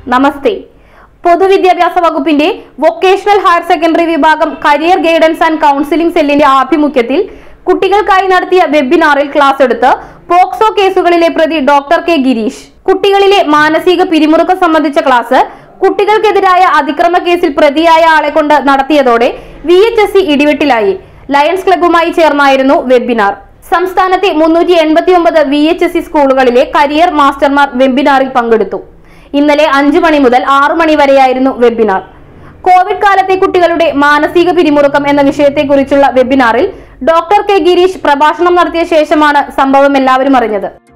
നമസ്തേ പൊതുവിദ്യാഭ്യാസ വകുപ്പിന്റെ vocational higher secondary വിഭാഗം കരിയർ ഗൈഡൻസ് ആൻഡ് കൗൺസിലിംഗ് സെല്ലിന്റെ ആഭിമുഖ്യത്തിൽ കുട്ടികൾക്കായി നടത്തിയ വെബിനാറിൽ ക്ലാസ് എടുത്ത് പോക്സോ കേസുകളിലെ പ്രതി ഡോക്ടർ കെ ഗിരീഷ് കുട്ടികളിലെ മാനസിക പിരിമുറുക്കം സംബന്ധിച്ച ക്ലാസ് കുട്ടികൾക്കെതിരായ അതിക്രമ കേസിൽ പ്രതിയായ ആളെ കൊണ്ട് നടത്തിയതോടെ വി എച്ച് എസ് സി ഇടിവെട്ടിലായി ലയൺസ് ക്ലബ്ബുമായി ചേർന്നായിരുന്നു വെബിനാർ സംസ്ഥാനത്തെ മുന്നൂറ്റി എൺപത്തി ഒമ്പത് വി എച്ച് എസ് സി സ്കൂളുകളിലെ കരിയർ മാസ്റ്റർമാർ വെബിനാറിൽ പങ്കെടുത്തു ഇന്നലെ അഞ്ചു മണി മുതൽ ആറു മണി വരെയായിരുന്നു വെബിനാർ കോവിഡ് കാലത്തെ കുട്ടികളുടെ മാനസിക പിരിമുറുക്കം എന്ന വിഷയത്തെക്കുറിച്ചുള്ള വെബിനാറിൽ ഡോക്ടർ കെ ഗിരീഷ് പ്രഭാഷണം നടത്തിയ ശേഷമാണ് സംഭവം എല്ലാവരും അറിഞ്ഞത്